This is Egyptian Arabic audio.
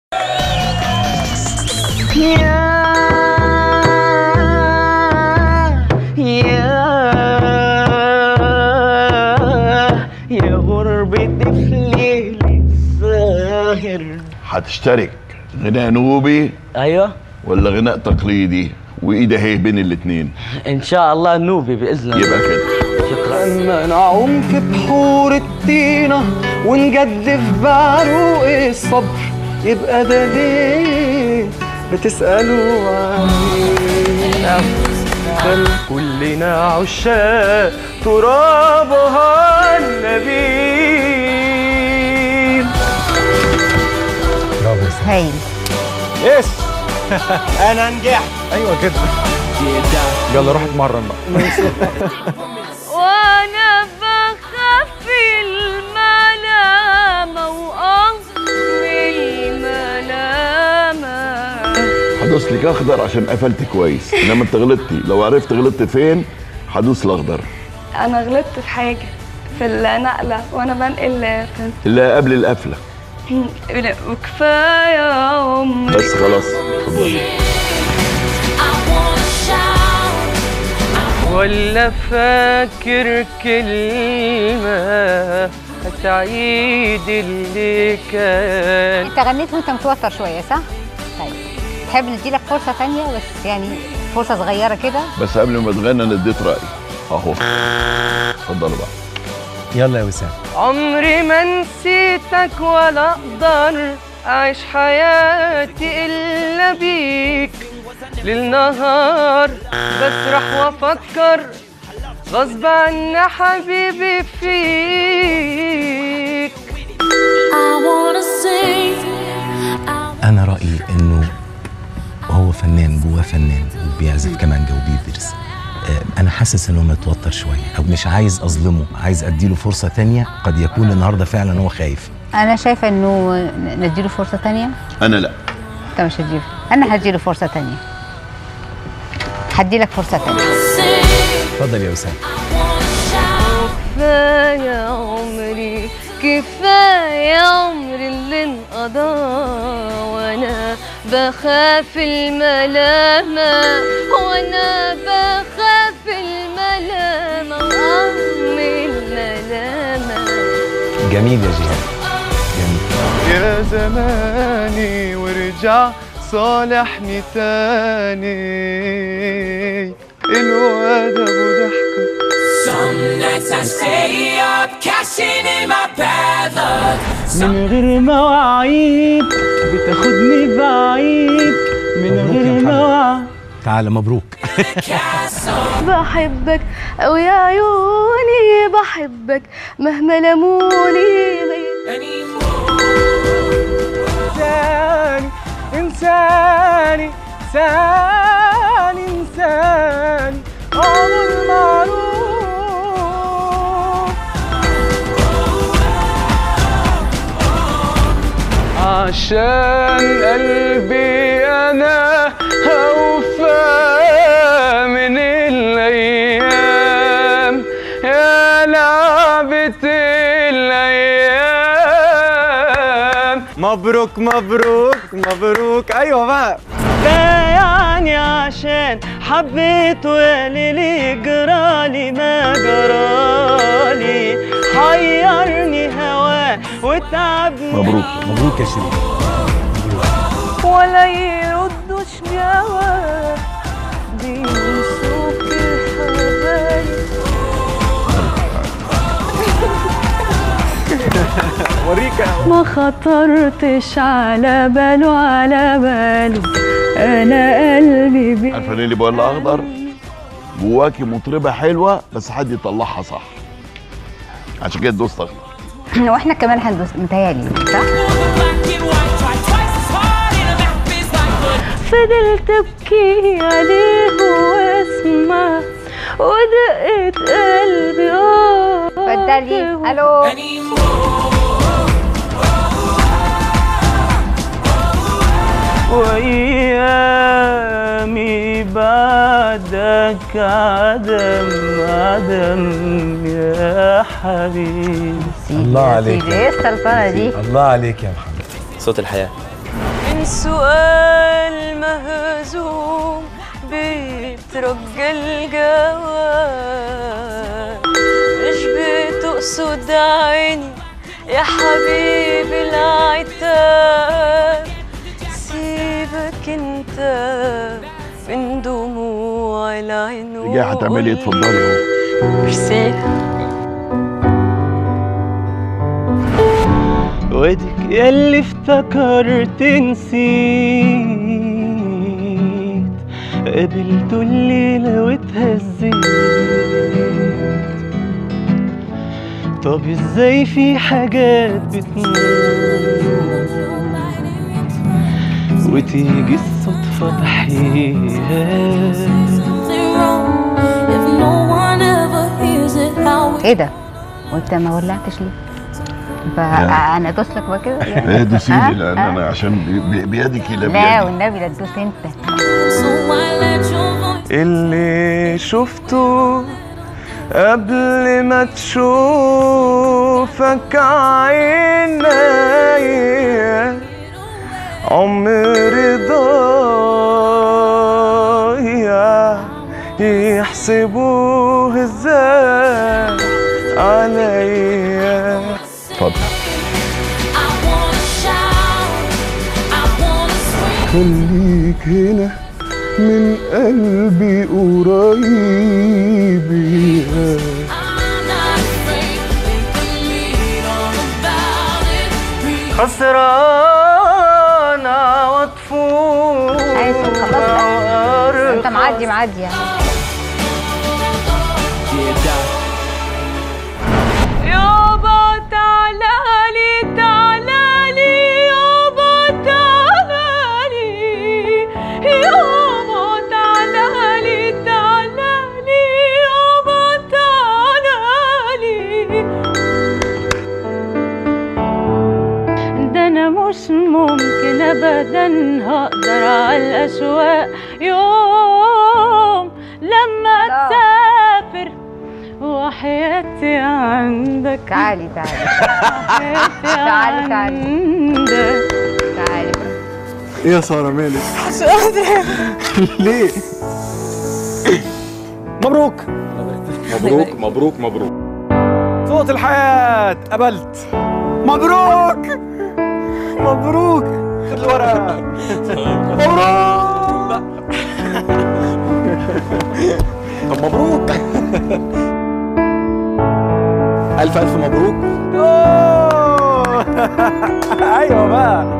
يا غربتي في ليل الساهر هتشترك غناء نوبي ايوه ولا غناء تقليدي وايد اهي بين الاتنين ان شاء الله نوبي باذن الله يبقى كده لما نعوم في بحور الطينة ونجدف بعروق الصبر يبقى ده ليه بتسألوا عني بل كلنا عشاق ترابها النبيل هايل يس انا نجحت ايوه كده يلا روح اتمرن بقى وانا بخاف الملامة وأصمي الملامة هدوس لك اخضر عشان قفلت كويس انما انت غلطتي لو عرفت غلطت فين هدوس الاخضر أنا غلطت في حاجة في النقلة وأنا بنقل في اللي قبل القفله وكفاية عمري بس خلاص اتفضلي ولا فاكر كلمة هتعيد اللي كان انت غنيت وانت متوتر شويه صح؟ طيب تحب نديلك فرصه تانية بس يعني فرصه صغيره كده بس قبل ما تغنى انا اديت رايي اهو اتفضلوا بقى يلا يا وسام عمري ما نسيتك ولا اقدر اعيش حياتي الا بيك ليل نهار بسرح وافكر غصب عني حبيبي فيك انا رايي انه هو فنان جواه فنان وبيعزف كمانجا وبيدرس آه، انا حاسس انه متوتر شويه او مش عايز اظلمه عايز اديله فرصه تانية قد يكون النهارده فعلا هو خايف انا شايفه انه ن- نديله فرصه تانية انا لا انت مش هتديله انا هديله فرصه تانية هديلك فرصه تانية اتفضل يا وسام كفاية عمري كفاية عمري اللي انقضى وانا بخاف الملامة وانا بخاف الملامة وأمي الملامة جميل يا جيهان جميل يا زماني ورجع صالحني تاني الواد ابو ضحكه من غير مواعيد بتاخدني بعيد من مبروك يا غير محمد. مواعيد تعالى مبروك بحبك أو يا عيوني بحبك مهما لموني انساني انساني انساني انساني عمر معروف عشان قلبي انا اوفى من الايام يا لعبة الايام مبروك مبروك مبروك ايوه بقى ده يعني عشان حبيته يا ليلي جرالي ما جرالي حيرني هواه وتعبني مبروك مبروك يا شريف ولا يردوش جواب بينسوك الحبايب وريك ما خطرتش على باله على باله انا قلبي بيه عارفه ليه اللي بقول لها اخضر جواكي مطربه حلوه بس حد يطلعها صح عشان كده دوست اخضر واحنا كمان هندوس متهيألي صح؟ فضلت ابكي عليه واسمع ودقت قلبي اه اتفضلي الو وايامي بعدك عدم عدم يا حبيبي الله عليك. ايه السلطنه دي الله عليك يا محمد صوت الحياة من سؤال مهزوم بيترجى الجواب مش بتقصد عيني يا حبيبي العتاب سيبك انت من دموع العين جاي هتعملي ايه اتفضلي اهو ميرسي واديك ياللي افتكرت نسيت قابلته الليلة واتهزيت طب ازاي في حاجات بتموت وتيجي الصدفة بحيات ايه ده وانت ما ولعتش ليه بقى انا ادوس لك بقى كده يعني ايه دوسي ها؟ لي لان ها؟ انا عشان بي- بي- بيدك الى لا بيدي والنبي لا تدوس انت اللي شفته قبل ما تشوفك عيني عمر ضايع يحسبوه ازاي عليا اتفضل خليك هنا من قلبي قريب يا خسرانة وطفول عايز خلاص انت معدي معدي يعني يابا تعالالي تعالالي يابا تعالالي يابا تعالالي تعالالي يابا تعالالي ده انا مش ممكن ابدا هقدر على الاشواق يوم لما لا. تسافر وحياتي عندك تعالي تعالي حياتي تعالي، تعالي. عندك تعالي ايه يا ساره مالك ليه مبروك مبروك مبروك مبروك صوت الحياة قبلت مبروك مبروك خد الورقة مبروك طب مبروك ألف ألف مبروك أوه. أيوة بقى